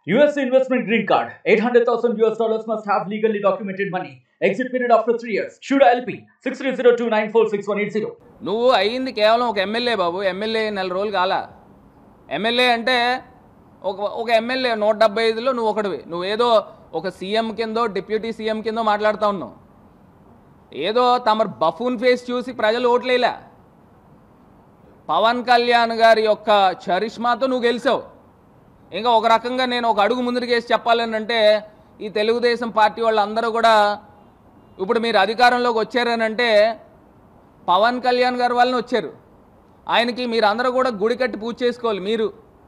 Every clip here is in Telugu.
US investment green card. 800,000 US dollars must have legally documented money. Exit period after 3 years. Should LP 6302946180. నువ్వు అయ్యింది కేవలం ఒక ఎమ్మెల్యే బాబు ఎమ్మెల్యే నెల రోజులు కాల ఎమ్మెల్యే అంటే ఒక ఒక ఎమ్మెల్యే నూట డెబ్బై ఐదులో నువ్వు ఒకటివి నువ్వేదో ఒక సీఎం కిందో డిప్యూటీ సీఎం కిందో మాట్లాడుతూ ఉన్నావు ఏదో తమరు బఫూన్ ఫేస్ చూసి ప్రజలు ఓట్లేలా పవన్ కళ్యాణ్ గారి యొక్క చరిష్మాతో నువ్వు గెలిచావు ఇంకా ఒక రకంగా నేను ఒక అడుగు ముందుకేసి చెప్పాలని అంటే ఈ తెలుగుదేశం పార్టీ వాళ్ళందరూ కూడా ఇప్పుడు మీరు అధికారంలోకి వచ్చారనంటే పవన్ కళ్యాణ్ గారి వలన వచ్చారు ఆయనకి మీరు అందరూ కూడా గుడి కట్టి పూజ చేసుకోవాలి మీరు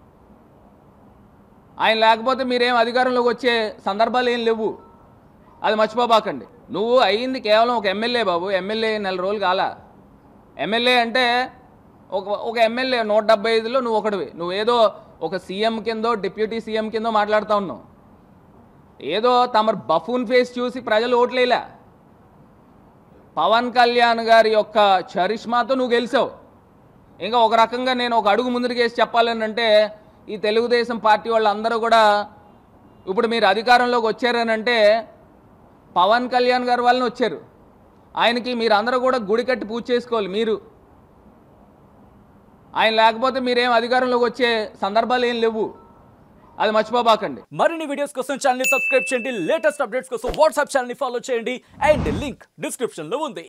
ఆయన లేకపోతే మీరేం అధికారంలోకి వచ్చే సందర్భాలు ఏం లేవు అది మర్చిపోబాకండి నువ్వు అయ్యింది కేవలం ఒక ఎమ్మెల్యే బాబు ఎమ్మెల్యే నెల రోజులు కాల ఎమ్మెల్యే అంటే ఒక ఒక ఎమ్మెల్యే నూట డెబ్బై ఐదులో నువ్వు ఒకటివి నువ్వేదో ఒక సీఎం కిందో డిప్యూటీ సీఎం కిందో మాట్లాడుతూ ఉన్నావు ఏదో తమరు బఫూన్ ఫేస్ చూసి ప్రజలు ఓట్లేలా పవన్ కళ్యాణ్ గారి యొక్క చరిష్మాతో నువ్వు గెలిచావు ఇంకా ఒక రకంగా నేను ఒక అడుగు ముందుకేసి చెప్పాలని అంటే ఈ తెలుగుదేశం పార్టీ వాళ్ళందరూ కూడా ఇప్పుడు మీరు అధికారంలోకి వచ్చారనంటే పవన్ కళ్యాణ్ గారి వలన వచ్చారు ఆయనకి మీరు అందరూ కూడా గుడి కట్టి పూజ చేసుకోవాలి మీరు ఆయన లేకపోతే మీరేం అధికారంలోకి వచ్చే సందర్భాలు ఏం లేవు అది మర్చిపోబాకండి మరిన్ని వీడియోస్ కోసం ఛానల్ సబ్స్క్రైబ్ చేయండి లేటెస్ట్ అప్డేట్స్ కోసం వాట్సాప్ ఛానల్ ఫాలో చేయండి అండ్ లింక్ డిస్క్రిప్షన్ లో ఉంది